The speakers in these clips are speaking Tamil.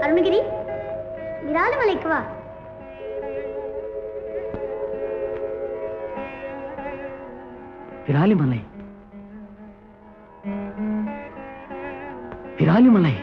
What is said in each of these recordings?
அருணகிரி விராலிமலைக்கு வா விராலிமலை விராலிமலை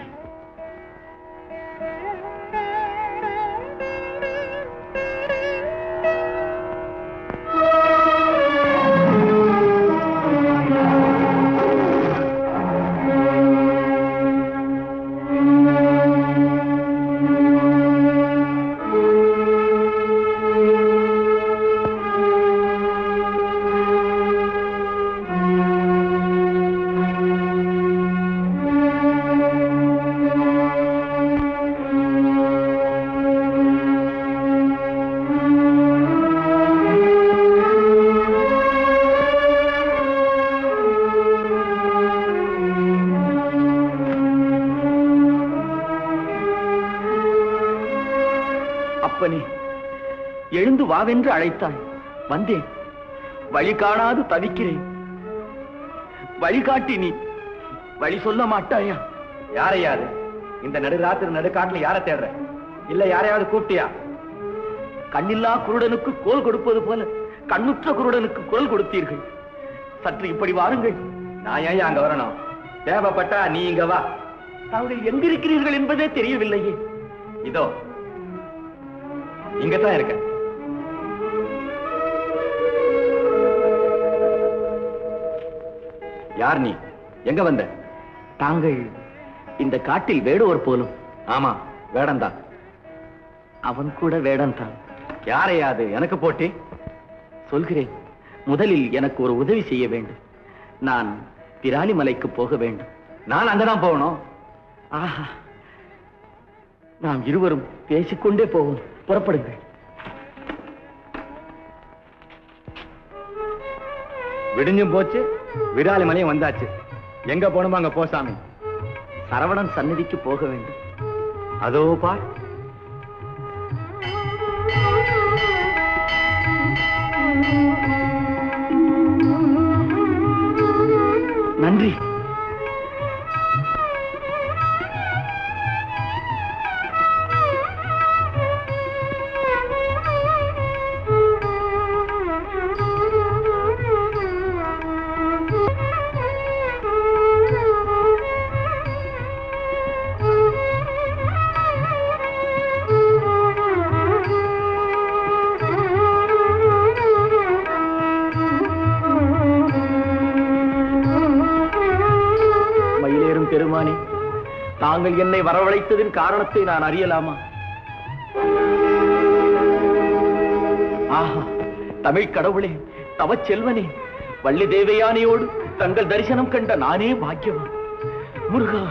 அப்பனே எழுந்து வாவென்று அழைத்தாய் வந்தேன் வழி காணாது தவிக்கிறேன் வழிகாட்டி நீ வழி சொல்ல மாட்டாயா யாரையாது இந்த நடுராத்திரி நடுக்காட்டுல யாரை தேடுற இல்ல யாரையாவது கூப்பிட்டியா கண்ணில்லா குருடனுக்கு கோல் கொடுப்பது போல கண்ணுற்ற குருடனுக்கு குரல் கொடுத்தீர்கள் சற்று இப்படி வாருங்கள் நான் ஏன் அங்க வரணும் தேவைப்பட்டா நீ இங்க வா தாங்கள் எங்கிருக்கிறீர்கள் என்பதே தெரியவில்லையே இதோ இங்கதான் இருக்க யார் நீ எங்க வந்த தாங்கள் இந்த காட்டில் வேடுவர் போலும் ஆமா வேடந்தான் அவன் கூட வேடன் தான் யாரையாது எனக்கு போட்டி சொல்கிறேன் முதலில் எனக்கு ஒரு உதவி செய்ய வேண்டும் நான் பிராலிமலைக்கு போக வேண்டும் நான் அங்கதான் போகணும் ஆஹா நாம் இருவரும் பேசிக்கொண்டே போவோம் புறப்படுங்கள் விடிஞ்சும் போச்சு விராலி மலையும் வந்தாச்சு எங்க போகணுமோ அங்க போ சாமி சரவணன் சந்நிதிக்கு போக வேண்டும் அதோ பார் நன்றி மயிலேறும் பெருமானே தாங்கள் என்னை வரவழைத்ததின் காரணத்தை நான் அறியலாமா ஆஹா தமிழ் கடவுளே தவச் செல்வனே வள்ளி தேவயானையோடு தங்கள் தரிசனம் கண்ட நானே பாக்கியவான் முருகா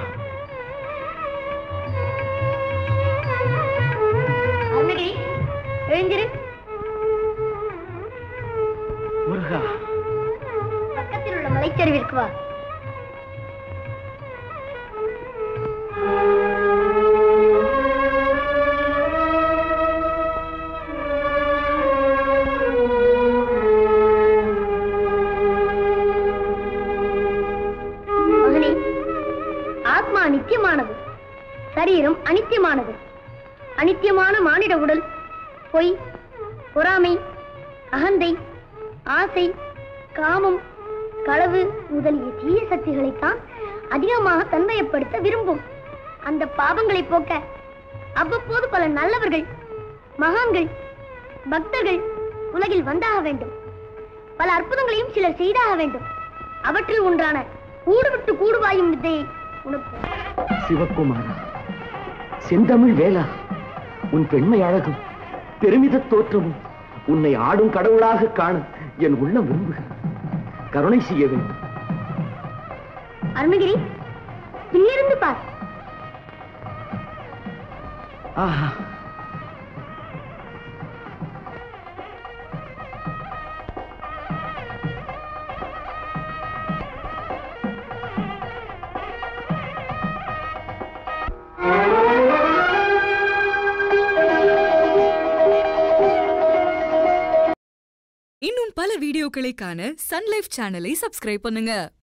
அருணகிரி எழுந்திரு முருகா பக்கத்தில் உள்ள மலைச்சரிவிற்கு வா மகனே ஆத்மா நித்தியமானது சரீரம் அனித்தியமானது அனித்தியமான மானிட உடல் பொய் பொறாமை அகந்தை ஆசை காமம் களவு முதலிய தீய சக்திகளைத்தான் அதிகமாக தன்மையப்படுத்த விரும்பும் அந்த பாவங்களை போக்க அவ்வப்போது பல நல்லவர்கள் மகான்கள் பக்தர்கள் உலகில் வந்தாக வேண்டும் பல அற்புதங்களையும் சிலர் செய்தாக வேண்டும் அவற்றில் ஒன்றான கூடு விட்டு கூடுவாயும் வித்தையை உனக்கு சிவகுமாரா செந்தமிழ் வேளா உன் பெண்மை அழகும் பெருமித தோற்றமும் உன்னை ஆடும் கடவுளாக காண என் உள்ளம் விரும்புகிறது கருணை செய்ய வேண்டும் அருணகிரி பின்னிருந்து பார் ஆஹா இன்னும் பல வீடியோக்களை காண சன் லைஃப் சேனலை சப்ஸ்கிரைப் பண்ணுங்க